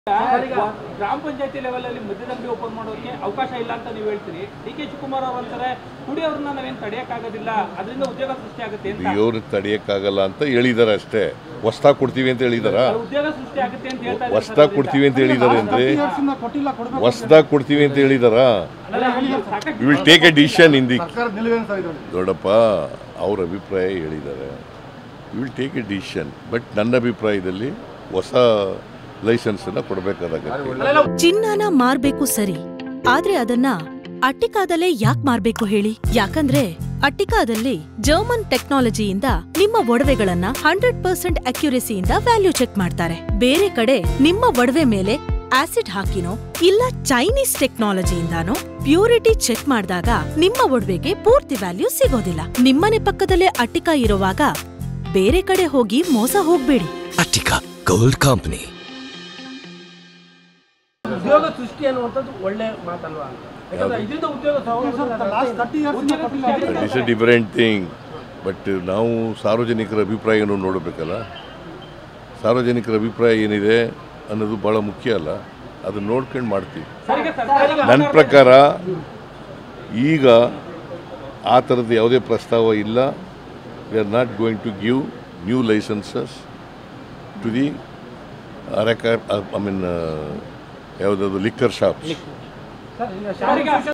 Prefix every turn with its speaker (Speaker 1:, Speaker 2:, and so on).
Speaker 1: ಗ್ರಾಮ ಪಂಚಾಯತಿ ಲೆವೆಲ್ ಅಲ್ಲಿ ಮದ್ಯದಂಗಡಿ ಓಪನ್ ಮಾಡೋಕೆ ಅವಕಾಶ ಇಲ್ಲ ಅಂತ ನೀವು ಹೇಳ್ತೀರಿ ಡಿ ಕೆ ಶಿವಕುಮಾರ್ ಅವ್ರು ಅಂತಾರೆ ಕುಡಿಯೋರ್ನ ನಾವೇನ್ ತಡೆಯಕ್ಕಾಗೋದಿಲ್ಲ ಅದರಿಂದ ಉದ್ಯೋಗ ಸೃಷ್ಟಿ ಆಗುತ್ತೆ ಅಂತ
Speaker 2: ಇವ್ರು ತಡೆಯೋಕ್ಕಾಗಲ್ಲ ಅಂತ ಹೇಳಿದ್ದಾರೆ ಅಷ್ಟೇ ಹೊಸ್ದಾಗಿ ಕೊಡ್ತೀವಿ ಅಂತ ಹೇಳಿದಾರ
Speaker 1: ಉದ್ಯೋಗ ಸೃಷ್ಟಿ ಆಗುತ್ತೆ ಅಂತ ಹೇಳ್ತಾ ಇದ್ದಾರೆ
Speaker 2: ಹೊಸ್ದಾಗಿ ಕೊಡ್ತೀವಿ ಅಂತ ಹೇಳಿದ್ದಾರೆ ಅಂದ್ರೆ
Speaker 3: ಇಯರ್ಸಿಂದ ಕೊಟ್ಟಿಲ್ಲ ಕೊಡ್ಬೇಕು
Speaker 2: ಹೊಸ್ದಾಗಿ ಕೊಡ್ತೀವಿ ಅಂತ ಹೇಳಿದಾರ
Speaker 1: ಸಾಕಷ್ಟು
Speaker 2: you will take a decision in the
Speaker 3: ಸರ್ಕಾರ ನಿಲುವೇನು ಸರ್ ಇದರಲ್ಲಿ
Speaker 2: ದೊಡ್ಡಪ್ಪ ಅವ್ರ ಅಭಿಪ್ರಾಯ ಹೇಳಿದ್ದಾರೆ you will take a decision but ನನ್ನ ಅಭಿಪ್ರಾಯದಲ್ಲಿ ಹೊಸ ಲೈಸೆನ್ಸನ್ನು ಕೊಡಬೇಕಾದಾಗತ್ತೆ
Speaker 4: ಚಿನ್ನನ ಮಾರ್ಬೇಕು ಸರಿ ಆದ್ರೆ ಅದನ್ನ ಅಟ್ಟಿಕಾದಲ್ಲೇ ಯಾಕ್ ಮಾರ್ಬೇಕು ಹೇಳಿ ಯಾಕಂದ್ರೆ ಅಟ್ಟಿಕಾದಲ್ಲಿ ಜರ್ಮನ್ ಟೆಕ್ನಾಲಜಿಯಿಂದ ನಿಮ್ಮ ಒಡವೆಗಳನ್ನ ಹಂಡ್ರೆಡ್ ಪರ್ಸೆಂಟ್ ಅಕ್ಯುರೆಸಿಯಿಂದ ವ್ಯಾಲ್ಯೂ ಚೆಕ್ ಮಾಡ್ತಾರೆ ಬೇರೆ ಕಡೆ ನಿಮ್ಮ ಒಡವೆ ಮೇಲೆ ಆಸಿಡ್ ಹಾಕಿನೋ ಇಲ್ಲ ಚೈನೀಸ್ ಟೆಕ್ನಾಲಜಿಯಿಂದಾನೋ ಪ್ಯೂರಿಟಿ ಚೆಕ್ ಮಾಡಿದಾಗ ನಿಮ್ಮ ಒಡವೆಗೆ ಪೂರ್ತಿ ವ್ಯಾಲ್ಯೂ ಸಿಗೋದಿಲ್ಲ ನಿಮ್ಮನೆ ಪಕ್ಕದಲ್ಲೇ ಅಟ್ಟಿಕಾ ಇರುವಾಗ ಬೇರೆ ಕಡೆ ಹೋಗಿ ಮೋಸ ಹೋಗ್ಬೇಡಿ
Speaker 5: Attica Gold Company.
Speaker 6: ಉದ್ಯೋಗ ಸೃಷ್ಟಿ ಅನ್ನುವಂಥದ್ದು ಒಳ್ಳೆ ಮಾತಲ್ವಾ ಯಾಕಂದ್ರೆ ಇದರಿಂದ ಉದ್ಯೋಗ
Speaker 3: ಲಾಸ್ಟ್ ತರ್ಟಿ ಇಯರ್ಸಿಂದ ಕೊಟ್ಟಿಲ್ಲ
Speaker 2: that is a different thing but ನಾವು ಸಾರ್ವಜನಿಕರ ಅಭಿಪ್ರಾಯವನ್ನು ನೋಡಬೇಕಲ್ಲ ಸಾರ್ವಜನಿಕರ ಅಭಿಪ್ರಾಯ ಏನಿದೆ ಅನ್ನೋದು ಭಾಳ ಮುಖ್ಯ ಅಲ್ಲ ಅದನ್ನ ನೋಡ್ಕೊಂಡು ಮಾಡ್ತೀವಿ
Speaker 1: ಸರಿಗೆ ಸರ್ಕಾರಿ
Speaker 2: ನನ್ನ ಪ್ರಕಾರ ಈಗ ಆ ಥರದ್ದು ಯಾವುದೇ ಪ್ರಸ್ತಾವ ಇಲ್ಲ we are not going to give new licences to the ಅರೆಕ ಐ ಮೀನ್ ಯಾವುದಾದ್ರು ಲಿಕ್ಕರ್ ಶಾಪ್ಸ್
Speaker 1: ಸಾರಿಗೆ